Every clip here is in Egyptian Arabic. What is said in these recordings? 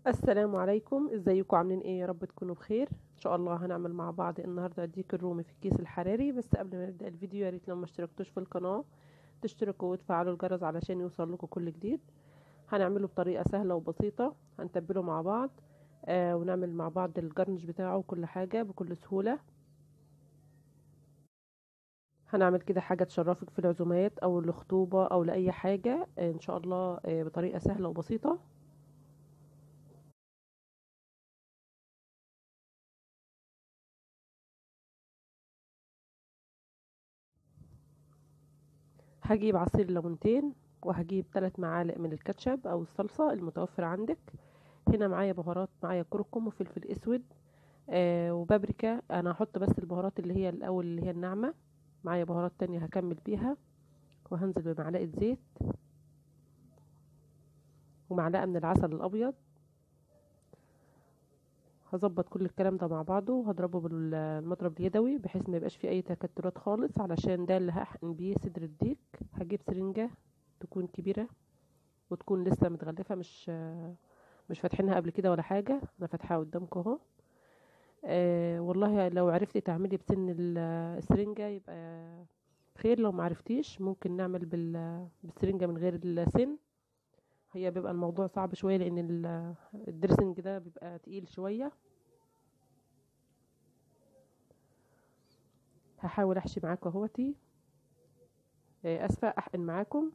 السلام عليكم ازيكم عاملين ايه يا رب تكونوا بخير ان شاء الله هنعمل مع بعض النهارده الديك الرومي في الكيس الحراري بس قبل ما نبدا الفيديو يا ريت لو ما اشتركتوش في القناه تشتركوا وتفعلوا الجرس علشان يوصل لكم كل جديد هنعمله بطريقه سهله وبسيطه هنتبله مع بعض آه ونعمل مع بعض الجرنش بتاعه وكل حاجه بكل سهوله هنعمل كده حاجه تشرفك في العزومات او الخطوبه او لاي حاجه آه ان شاء الله آه بطريقه سهله وبسيطه هجيب عصير ليمونتين وهجيب 3 معالق من الكاتشب او الصلصه المتوفر عندك هنا معايا بهارات معايا كركم وفلفل اسود آه وبابريكا انا هحط بس البهارات اللي هي الاول اللي هي الناعمه معايا بهارات تانية هكمل بيها وهنزل بمعلقه زيت ومعلقه من العسل الابيض هظبط كل الكلام ده مع بعضه وهضربه بالمضرب اليدوي بحيث ما يبقاش فيه اي تكتلات خالص علشان ده اللي هحقن بيه صدر الديك هجيب سرنجة تكون كبيرة وتكون لسه متغلفة مش مش فاتحينها قبل كده ولا حاجة انا فاتحاها قدامكم اهو آه والله لو عرفتي تعملي بسن السرنجة يبقى خير لو معرفتيش ممكن نعمل بالسرنجة من غير السن هي بيبقى الموضوع صعب شوية لان الدرسنج ده بيبقى تقيل شوية هحاول احشي معاكم اهوتي اسفة احقن معاكم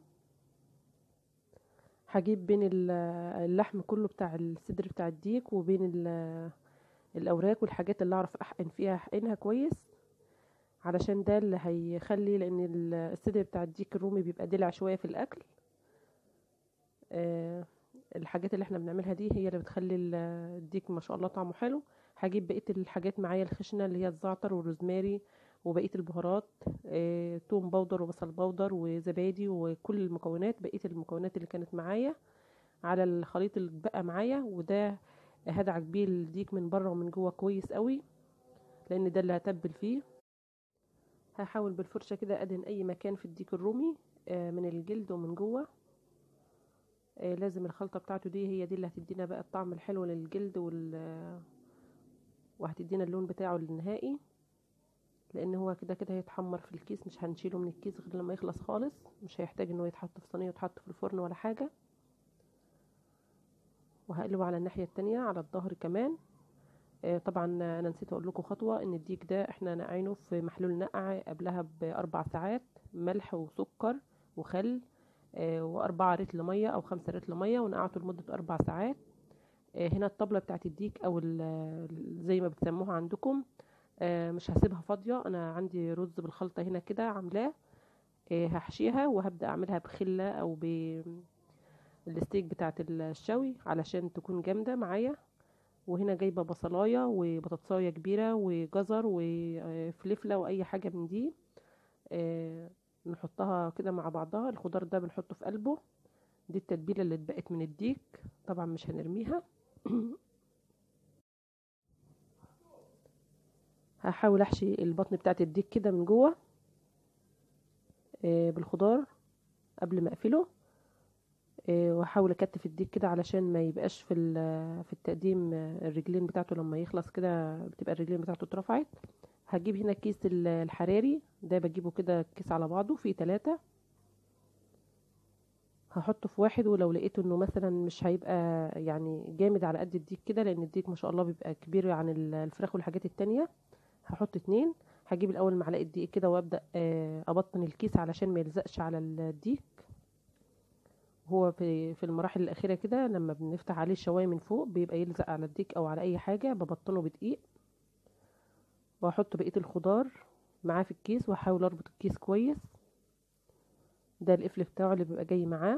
هجيب بين اللحم كله بتاع الصدر بتاع الديك وبين الاوراق والحاجات اللي اعرف احقن فيها احقنها كويس علشان ده اللي هيخلي لان الصدر بتاع الديك الرومي بيبقى دلع شوية في الاكل أه الحاجات اللي احنا بنعملها دي هي اللي بتخلي الديك ما شاء الله طعمه حلو هجيب بقيه الحاجات معايا الخشنه اللي هي الزعتر والروزماري وبقيه البهارات أه توم بودر وبصل بودر وزبادي وكل المكونات بقيه المكونات اللي كانت معايا على الخليط اللي بقى معايا وده هدعك بيه الديك من بره ومن جوه كويس قوي لان ده اللي هتبل فيه هحاول بالفرشه كده ادهن اي مكان في الديك الرومي أه من الجلد ومن جوه آه لازم الخلطة بتاعته دي هي دي اللي هتدينا بقى الطعم الحلو للجلد وال وهتدينا اللون بتاعه النهائي لان هو كده كده هيتحمر في الكيس مش هنشيله من الكيس غير لما يخلص خالص مش هيحتاج انه يتحط في صينيه ويتحط في الفرن ولا حاجه وهقلبه على الناحيه التانية على الظهر كمان آه طبعا انا نسيت اقول لكم خطوه ان الديك ده احنا نقعينه في محلول نقع قبلها باربع ساعات ملح وسكر وخل وأربعة رتل مية أو خمسة رتل مية ونقعته لمدة أربع ساعات هنا الطبلة بتاعت الديك أو زي ما بتسموها عندكم مش هسيبها فاضية أنا عندي رز بالخلطة هنا كده عاملاه هحشيها وهبدأ أعملها بخلة أو بالستيك بتاعت الشوي علشان تكون جامدة معايا وهنا جايبة بصلاية وبطاطساية كبيرة وجزر وفلفلة وأي حاجة من دي نحطها كده مع بعضها الخضار ده بنحطه في قلبه دي التتبيله اللي اتبقت من الديك طبعا مش هنرميها هحاول احشي البطن بتاعت الديك كده من جوه بالخضار قبل ما اقفله واحاول اكتف الديك كده علشان ما يبقاش في في التقديم الرجلين بتاعته لما يخلص كده بتبقى الرجلين بتاعته اترفعت هجيب هنا كيس الحراري ده بجيبه كده كيس على بعضه فيه تلاتة هحطه في واحد ولو لقيته انه مثلا مش هيبقى يعني جامد على قد الديك كده لان الديك ما شاء الله بيبقى كبير عن الفراخ والحاجات التانية هحط اتنين هجيب الاول معلقه دقيق كده وابدا ابطن الكيس علشان ما يلزقش على الديك هو في في المراحل الاخيره كده لما بنفتح عليه الشوايه من فوق بيبقى يلزق على الديك او على اي حاجه ببطنه بدقيق واحط بقيه الخضار معاه في الكيس واحاول اربط الكيس كويس ده القفل بتاعه اللي بيبقى جاي معاه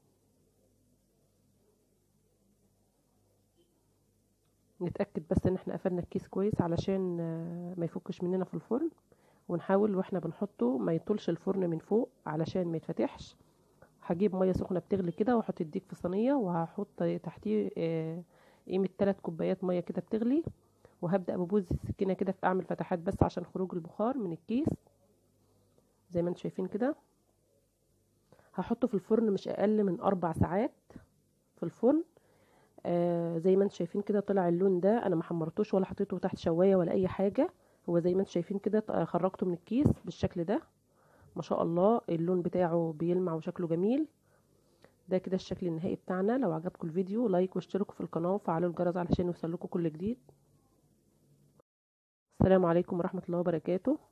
نتاكد بس ان احنا قفلنا الكيس كويس علشان ما يفكش مننا في الفرن ونحاول واحنا بنحطه ما يطولش الفرن من فوق علشان ما يتفتحش هجيب ميه سخنه بتغلي كده واحط الديك في صينيه وهحط تحتيه قيمه 3 كوبايات ميه كده بتغلي وهبدأ ببوز السكينة كده في أعمل فتحات بس عشان خروج البخار من الكيس زي ما انتم شايفين كده هحطه في الفرن مش أقل من أربع ساعات في الفرن آه زي ما انتم شايفين كده طلع اللون ده انا ما حمرتوش ولا حطيته تحت شوايه ولا اي حاجه هو زي ما انتم شايفين كده خرجته من الكيس بالشكل ده ما شاء الله اللون بتاعه بيلمع وشكله جميل ده كده الشكل النهائي بتاعنا لو عجبكم الفيديو لايك واشتركوا في القناه وفعلوا الجرس علشان يوصلكوا كل جديد السلام عليكم ورحمه الله وبركاته